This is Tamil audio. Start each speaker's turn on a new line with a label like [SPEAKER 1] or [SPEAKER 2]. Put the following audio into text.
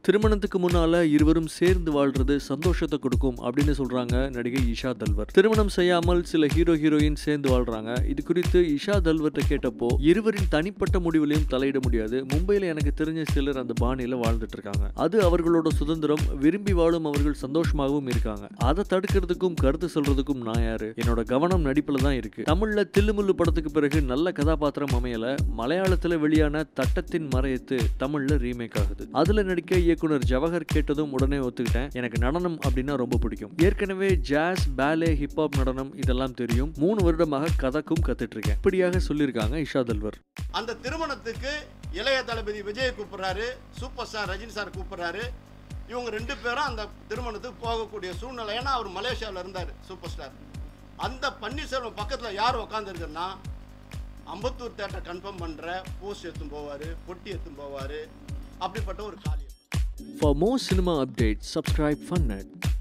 [SPEAKER 1] திருமணத்துக்கு முன்னால இருவரும் சேர்ந்து வாழ்றது சந்தோஷத்தை கொடுக்கும் அப்படின்னு சொல்றாங்க நடிகை இஷா தல்வர் திருமணம் செய்யாமல் சில ஹீரோ ஹீரோயின் சேர்ந்து வாழ்றாங்க இது குறித்து இஷா தல்வர்கிட்ட கேட்டப்போ இருவரின் தனிப்பட்ட முடிவுலையும் தலையிட முடியாது மும்பையில எனக்கு தெரிஞ்ச சிலர் அந்த பாணியில வாழ்ந்துட்டு இருக்காங்க அது அவர்களோட சுதந்திரம் விரும்பி வாழும் அவர்கள் சந்தோஷமாகவும் இருக்காங்க அதை தடுக்கிறதுக்கும் கருத்து சொல்றதுக்கும் நான் யாரு என்னோட கவனம் நடிப்புல தான் இருக்கு தமிழ்ல தில்லுமுல்லு படத்துக்கு பிறகு நல்ல கதாபாத்திரம் அமையல மலையாளத்துல வெளியான தட்டத்தின் மறையத்து தமிழ்ல ரீமேக் ஆகுது அதுல நடிக்க இயக்குனர் ஜவஹர் கேட்டதும் உடனே ஒத்துக்கிட்டேன் எனக்கு நடனம் அப்படின்னா ரொம்ப பிடிக்கும் ஏற்கனவே ஜாஸ் பேலே ஹிப்ஹாப் நடனம் இதெல்லாம் தெரியும் மூணு வருடமாக கதக்கும் கத்துட்டு இருக்கேன் இப்படியாக சொல்லியிருக்காங்க இஷா தல்வர்
[SPEAKER 2] அந்த திருமணத்துக்கு இளைய தளபதி விஜய் கூப்பிடுறாரு சூப்பர் ஸ்டார் ரஜினி சார் கூப்பிடுறாரு இவங்க ரெண்டு பேரும் அந்த திருமணத்துக்கு போகக்கூடிய சூழ்நிலை ஏன்னா அவர் மலேசியாவில் இருந்தார் சூப்பர் ஸ்டார் அந்த பன்னீர்செல்வம் பக்கத்தில் யார் உட்காந்துருக்குன்னா அம்பத்தூர் தேட்டர் கன்ஃபார்ம் பண்ணுற போஸ்ட் எடுத்துன்னு போவார் பொட்டி எடுத்துன்னு போவார் அப்படிப்பட்ட ஒரு காலியம்
[SPEAKER 1] For more cinema updates, subscribe FunNet.